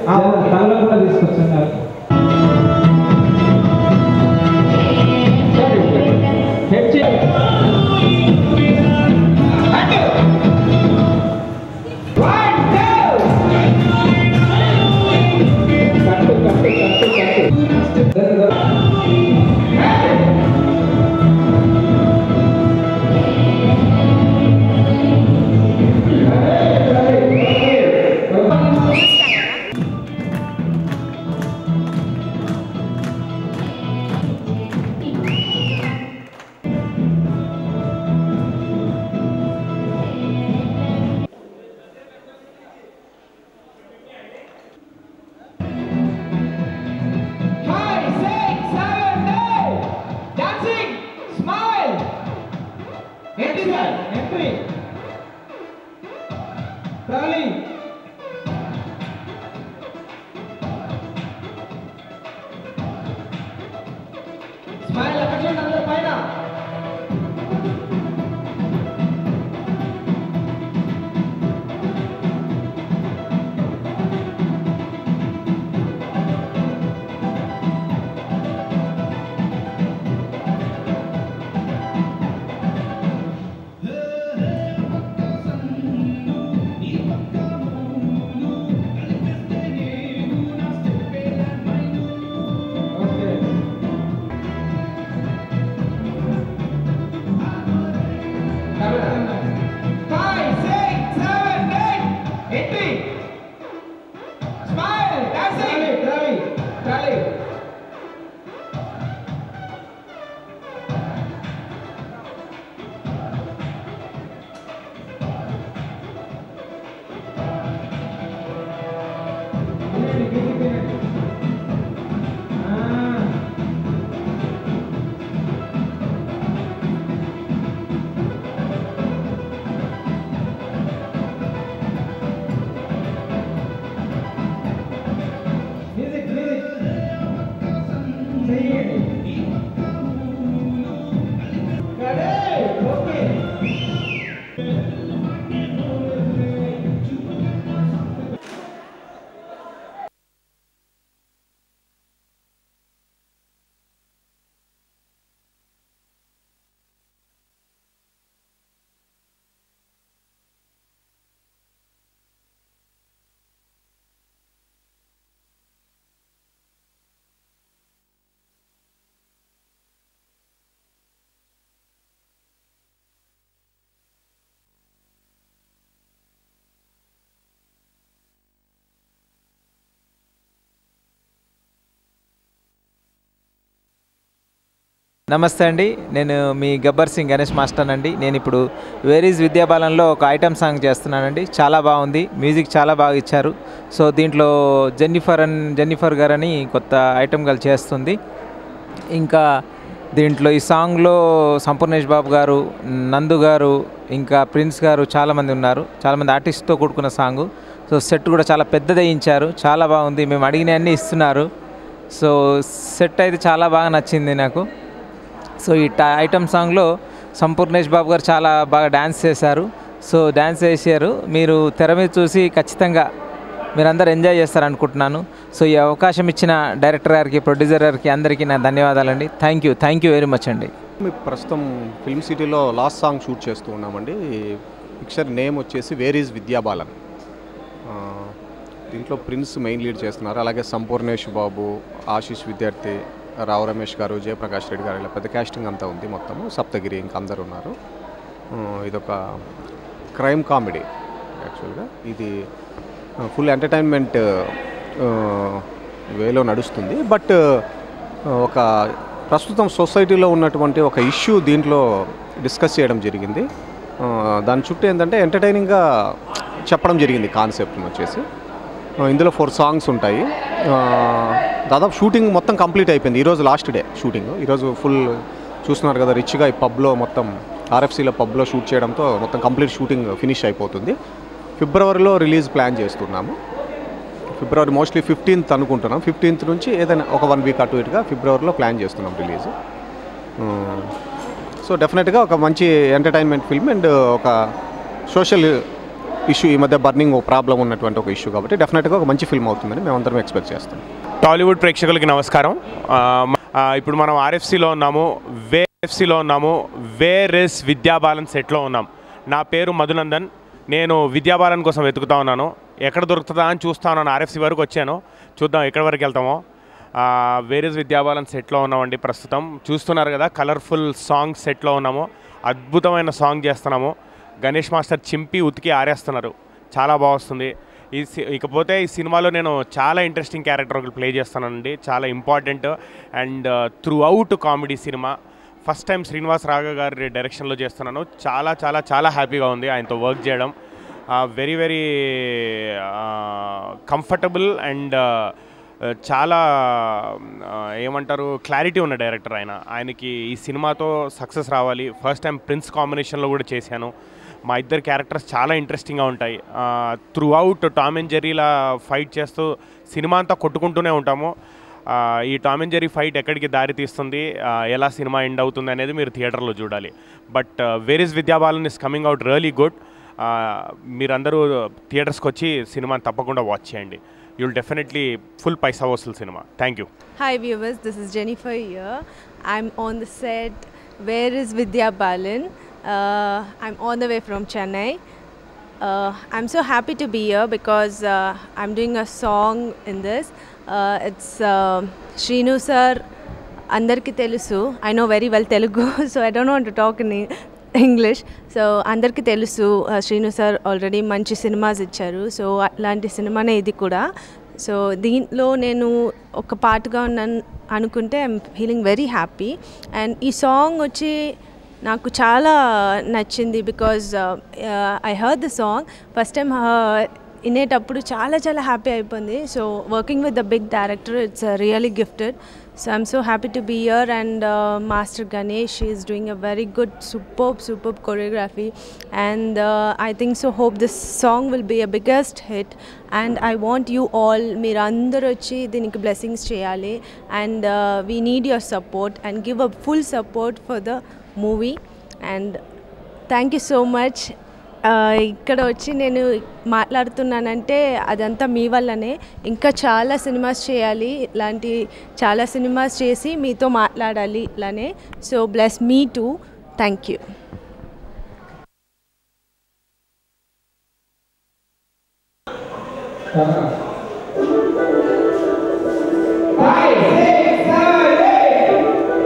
తగల కూడా తీసుకొచ్చున్నారు హెడ్ చేయండి కట్టు కట్టు కట్టు కట్టు Five, six, seven, eight. Dancing. Smile. Entry, sir. Entry. Rally. Smile అక్కడ చూడండి అందరూ పైన Five, six, seven, eight. Entry. Smile. Dancing. Rally. Rally. Music music చెయ్యండి ఓకే నమస్తే అండి నేను మీ గబ్బర్ సింగ్ గణేష్ మాస్టర్ అండి నేను ఇప్పుడు వేరీస్ విద్యాబాలంలో ఒక ఐటమ్ సాంగ్ చేస్తున్నానండి చాలా బాగుంది మ్యూజిక్ చాలా బాగా ఇచ్చారు సో దీంట్లో జెన్నిఫర్ అని జెన్నిఫర్ గారు అని కొత్త ఐటమ్ గల్ చేస్తుంది ఇంకా దీంట్లో ఈ సాంగ్లో సంపూర్ణేష్ బాబు గారు నందు గారు ఇంకా ప్రిన్స్ గారు చాలామంది ఉన్నారు చాలామంది ఆర్టిస్ట్తో కూడుకున్న సాంగ్ సో సెట్ కూడా చాలా పెద్దది వేయించారు చాలా బాగుంది మేము అడిగిన అన్నీ ఇస్తున్నారు సో సెట్ అయితే చాలా బాగా నచ్చింది నాకు సో ఈ టా ఐటమ్ సాంగ్లో సంపూర్ణేష్ బాబు గారు చాలా బాగా డ్యాన్స్ చేశారు సో డ్యాన్స్ చేశారు మీరు తెర మీద చూసి ఖచ్చితంగా మీరందరూ ఎంజాయ్ చేస్తారు అనుకుంటున్నాను సో ఈ అవకాశం ఇచ్చిన డైరెక్టర్ గారికి ప్రొడ్యూసర్ గారికి అందరికీ నా ధన్యవాదాలండి thank you thank you very much అండి మేము ప్రస్తుతం ఫిల్మ్ సిటీలో లాస్ట్ సాంగ్ షూట్ చేస్తూ ఉన్నామండి పిక్చర్ నేమ్ వచ్చేసి వేర్ ఈజ్ విద్యాబాలన్ ఆ, దీంట్లో ప్రిన్స్ మెయిన్ లీడ్ చేస్తున్నారు అలాగే సంపూర్ణేష్ బాబు ఆశీష్ విద్యార్థి రావు రమేష్ గారు జయప్రకాష్ రెడ్డి గారు ఇలా పెద్ద కాస్టింగ్ అంతా ఉంది మొత్తము సప్తగిరి ఇంకా అందరు ఉన్నారు ఆ, ఇదొక క్రైమ్ కామెడీ యాక్చువల్గా ఇది ఫుల్ ఎంటర్టైన్మెంట్ వేలో నడుస్తుంది బట్ ఒక ప్రస్తుతం సొసైటీలో ఉన్నటువంటి ఒక ఇష్యూ దీంట్లో డిస్కస్ చేయడం జరిగింది ఆ, దాని చుట్టూ ఏంటంటే ఎంటర్టైనింగ్గా చెప్పడం జరిగింది కాన్సెప్ట్ వచ్చేసి ఆ, ఇందులో ఫోర్ సాంగ్స్ ఉంటాయి ఆ, దాదాపు షూటింగ్ మొత్తం కంప్లీట్ అయిపోయింది ఈరోజు లాస్ట్ డే షూటింగ్ ఈరోజు ఫుల్ చూస్తున్నారు కదా రిచ్గా ఈ పబ్లో మొత్తం ఆర్ఎఫ్సీలో పబ్లో షూట్ చేయడంతో మొత్తం కంప్లీట్ షూటింగ్ ఫినిష్ అయిపోతుంది ఫిబ్రవరిలో రిలీజ్ ప్లాన్ చేస్తున్నాము ఫిబ్రవరి మోస్ట్లీ ఫిఫ్టీన్త్ అనుకుంటున్నాం ఫిఫ్టీన్త్ నుంచి ఏదైనా ఒక వన్ వీక్ అటు ఇటుగా ఫిబ్రవరిలో ప్లాన్ చేస్తున్నాం రిలీజ్ సో డెఫినెట్గా ఒక మంచి ఎంటర్టైన్మెంట్ ఫిల్మ్ అండ్ ఒక సోషల్ ఇష్యూ ఈ మధ్య బర్నింగ్ ప్రాబ్లం ఉన్నటువంటి ఒక ఇష్యూ కాబట్టి డెఫినెట్గా ఒక మంచి ఫిల్మ్ అవుతుందని మేమందరం ఎక్స్పెక్ట్ చేస్తాం టాలీవుడ్ ప్రేక్షకులకి నమస్కారం ఆ, మ- ఆ, ఇప్పుడు మనం ఆర్ఎఫ్సిలో ఉన్నాము వేఎఫ్సిలో ఉన్నాము వేర్ ఇస్ విద్యాబాలన్ సెట్లో ఉన్నాం నా పేరు మధునందన్ నేను విద్యాబాలన్ కోసం వెతుకుతా ఉన్నాను ఎక్కడ దొరుకుతుందా అని చూస్తా ఉన్నాను ఆర్ఎఫ్సి వరకు వచ్చాను చూద్దాం ఎక్కడి వరకు వెళ్తామో వేర్ ఇస్ విద్యాబాలన్ సెట్లో ఉన్నామండి ప్రస్తుతం చూస్తున్నారు కదా కలర్ఫుల్ సాంగ్ సెట్లో ఉన్నాము అద్భుతమైన సాంగ్ చేస్తున్నాము గణేష్ మాస్టర్ చింపి ఉతికి ఆరేస్తున్నారు చాలా బాగా వస్తుంది ఈ సి- ఇకపోతే ఈ సినిమాలో నేను చాలా ఇంట్రెస్టింగ్ క్యారెక్టర్ ఒకటి ప్లే చేస్తానండి చాలా important and throughout comedy cinema first time Srinivas రాఘ గారి డైరెక్షన్లో చేస్తున్నాను చాలా చాలా చాలా హ్యాపీగా ఉంది ఆయనతో వర్క్ చేయడం వెరీ వెరీ కంఫర్టబుల్ అండ్ చాలా ఆ, ఏమంటారు క్లారిటీ ఉన్న డైరెక్టర్ ఆయన ఆయనకి ఈ సినిమాతో సక్సెస్ రావాలి ఫస్ట్ టైం ప్రిన్స్ కాంబినేషన్లో కూడా చేశాను మా ఇద్దరు క్యారెక్టర్స్ చాలా ఇంట్రెస్టింగ్గా ఉంటాయి త్రూ అవుట్ టామ్ అండ్ జెర్రీలా ఫైట్ చేస్తూ సినిమా అంతా కొట్టుకుంటూనే ఉంటాము ఆ, ఈ టామ్ అండ్ జెర్రీ ఫైట్ ఎక్కడికి దారి తీస్తుంది ఆ, ఎలా సినిమా ఎండ్ అవుతుంది అనేది మీరు థియేటర్లో చూడాలి but where is Vidya Balan is coming out really good మీరందరూ థియేటర్స్కి వచ్చి సినిమాని తప్పకుండా వాచ్ చేయండి యుల్ డెఫినెట్లీ ఫుల్ పైసా వసూల్ cinema thank you Hi viewers, this is Jennifer here. I'm on the set. Where is Vidya Balan? Uh, I'm on the way from Chennai. Uh, I'm so happy to be here because uh, I'm doing a song in this. Uh, it's uh, Shrinu sir. అందరికీ తెలుసు I know very well Telugu so I don't want to talk in English so అందరికీ తెలుసు uh, Srinu sir already మంచి cinemas ఇచ్చారు so అలాంటి సినిమానే ఇది కూడా సో దీంట్లో నేను ఒక పాటగా ఉన్నాను అనుకుంటే I'm feeling very happy and ఈ సాంగ్ వచ్చి నాకు చాలా నచ్చింది because I heard the song first time వినేటప్పుడు చాలా చాలా హ్యాపీ అయిపోయింది so working with the big director it's really gifted so I'm so happy to be here and master Ganesh is doing a very good superb superb choreography and I think so hope this song will be a biggest hit and I want you all మీరు అందరూ వచ్చి దీనికి blessings చేయాలి and we need your support and give a full support for the movie and thank you so much ఇక్కడ వచ్చి నేను మాట్లాడుతున్నానంటే అదంతా మీ వల్లనే ఇంకా చాలా సినిమాస్ చేయాలి ఇలాంటి చాలా సినిమాస్ చేసి మీతో మాట్లాడాలి ఇలానే so bless me too thank you Five, six, seven, eight.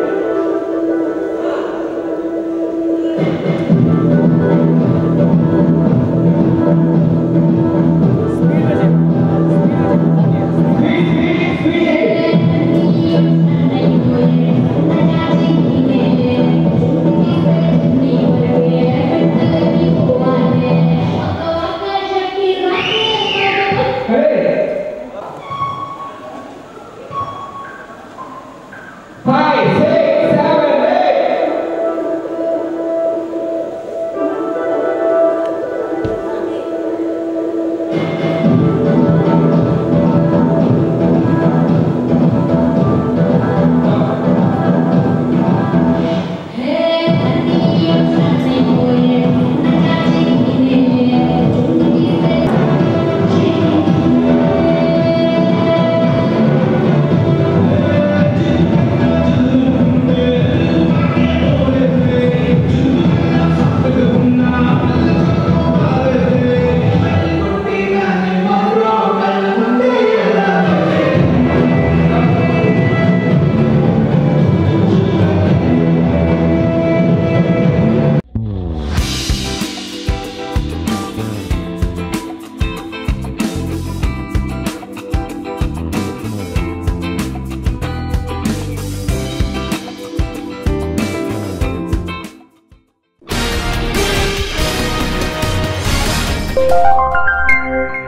Five, six, seven, eight. Thank